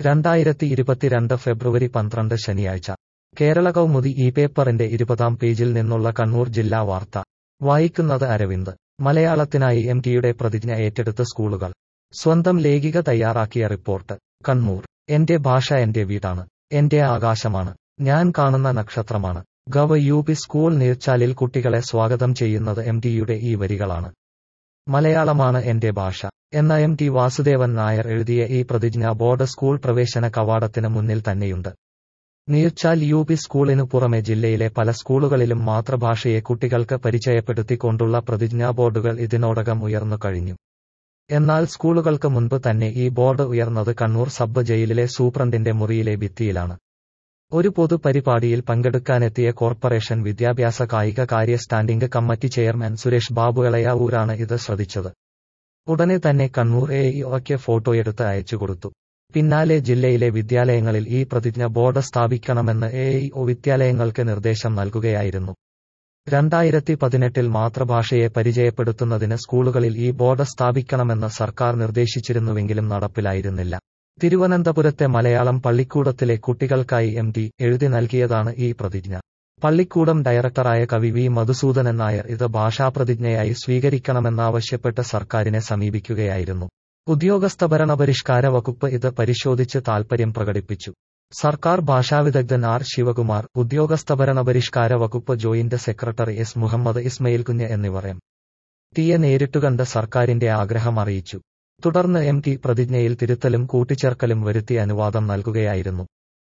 രണ്ടായിരത്തി ഇരുപത്തിരണ്ട് ഫെബ്രുവരി പന്ത്രണ്ട് ശനിയാഴ്ച കേരള കൗമുദി ഈ പേപ്പറിന്റെ ഇരുപതാം പേജിൽ നിന്നുള്ള കണ്ണൂർ ജില്ലാ വാർത്ത വായിക്കുന്നത് അരവിന്ദ് മലയാളത്തിനായി എം ടിയുടെ പ്രതിജ്ഞ ഏറ്റെടുത്ത് സ്കൂളുകൾ സ്വന്തം ലേഖിക തയ്യാറാക്കിയ റിപ്പോർട്ട് കണ്ണൂർ എന്റെ ഭാഷ എന്റെ വീടാണ് എന്റെ ആകാശമാണ് ഞാൻ കാണുന്ന നക്ഷത്രമാണ് ഗവ യു പി സ്കൂൾ നീർച്ചാലിൽ കുട്ടികളെ സ്വാഗതം ചെയ്യുന്നത് എം ടിയുടെ ഈ വരികളാണ് മലയാളമാണ് എന്റെ ഭാഷ എന്ന എം ടി വാസുദേവൻ നായർ എഴുതിയ ഈ പ്രതിജ്ഞ ബോർഡ് സ്കൂൾ പ്രവേശന കവാടത്തിന് മുന്നിൽ തന്നെയുണ്ട് നീർച്ചാൽ യു പി സ്കൂളിനു പുറമെ ജില്ലയിലെ പല സ്കൂളുകളിലും മാതൃഭാഷയെ കുട്ടികൾക്ക് പരിചയപ്പെടുത്തിക്കൊണ്ടുള്ള പ്രതിജ്ഞാ ബോർഡുകൾ ഇതിനോടകം ഉയർന്നു കഴിഞ്ഞു എന്നാൽ സ്കൂളുകൾക്ക് മുൻപ് തന്നെ ഈ ബോർഡ് ഉയർന്നത് കണ്ണൂർ സബ് ജയിലിലെ സൂപ്രണ്ടിന്റെ മുറിയിലെ ഭിത്തിയിലാണ് ഒരു പൊതുപരിപാടിയിൽ പങ്കെടുക്കാനെത്തിയ കോർപ്പറേഷൻ വിദ്യാഭ്യാസ കായിക കാര്യ standing committee chairman Suresh Babu എളയാവൂരാണ് ഇത് ശ്രദ്ധിച്ചത് ഉടനെ തന്നെ കണ്ണൂർ എ ഇഒയ്ക്ക് ഫോട്ടോയെടുത്ത് അയച്ചുകൊടുത്തു പിന്നാലെ ജില്ലയിലെ വിദ്യാലയങ്ങളിൽ ഈ പ്രതിജ്ഞ ബോർഡ് സ്ഥാപിക്കണമെന്ന് എ ഇഒ വിദ്യാലയങ്ങൾക്ക് നിർദ്ദേശം നൽകുകയായിരുന്നു രണ്ടായിരത്തി പതിനെട്ടിൽ മാതൃഭാഷയെ പരിചയപ്പെടുത്തുന്നതിന് സ്കൂളുകളിൽ ഈ ബോർഡ് സ്ഥാപിക്കണമെന്ന് സർക്കാർ നിർദ്ദേശിച്ചിരുന്നുവെങ്കിലും നടപ്പിലായിരുന്നില്ല തിരുവനന്തപുരത്തെ മലയാളം പള്ളിക്കൂടത്തിലെ കുട്ടികൾക്കായി എം ടി എഴുതി നൽകിയതാണ് ഈ പ്രതിജ്ഞ പള്ളിക്കൂടം ഡയറക്ടറായ കവി വി മധുസൂദനൻ നായർ ഇത് ഭാഷാപ്രതിജ്ഞയായി സ്വീകരിക്കണമെന്നാവശ്യപ്പെട്ട് സർക്കാരിനെ സമീപിക്കുകയായിരുന്നു ഉദ്യോഗസ്ഥ ഭരണപരിഷ്കാര വകുപ്പ് ഇത് പരിശോധിച്ച് താൽപര്യം പ്രകടിപ്പിച്ചു സർക്കാർ ഭാഷാവിദഗ്ധൻ ആർ ശിവകുമാർ ഉദ്യോഗസ്ഥ ഭരണപരിഷ്കാര വകുപ്പ് joint secretary S Muhammad Ismail Kunju എന്നിവർ എം ടിയെ നേരിട്ടുകണ്ട് സർക്കാരിന്റെ ആഗ്രഹം അറിയിച്ചു തുടർന്ന് എം ടി പ്രതിജ്ഞയിൽ തിരുത്തലും കൂട്ടിച്ചേർക്കലും വരുത്തി അനുവാദം നൽകുകയായിരുന്നു